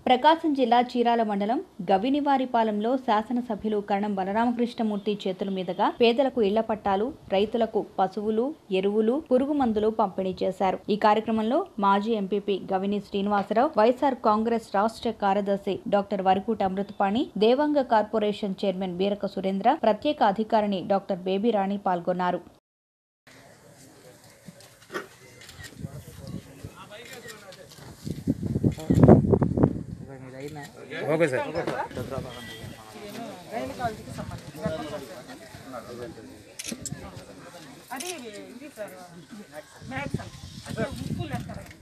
ప్రకాశం జిల్లా చీరాల మండలం గవినివారిపాలెంలో శాసనసభ్యులు కరణం బలరామకృష్ణమూర్తి చేతుల మీదుగా పేదలకు ఇళ్ల పట్టాలు రైతులకు పశువులు ఎరువులు పురుగు మందులు పంపిణీ చేశారు ఈ కార్యక్రమంలో మాజీ ఎంపీపీ గవిని శ్రీనివాసరావు వైఎస్ఆర్ కాంగ్రెస్ రాష్ట్ర కార్యదర్శి doctor Varakuta Amruthapani Devanga corporation chairman Beeraka Surendra ప్రత్యేక అధికారిని డాక్టర్ బేబీ రాణి పాల్గొన్నారు ఓకే సార్ అది ఇది సార్ మ్యాథ్స్ అంటే స్కూల్ లెక్కలు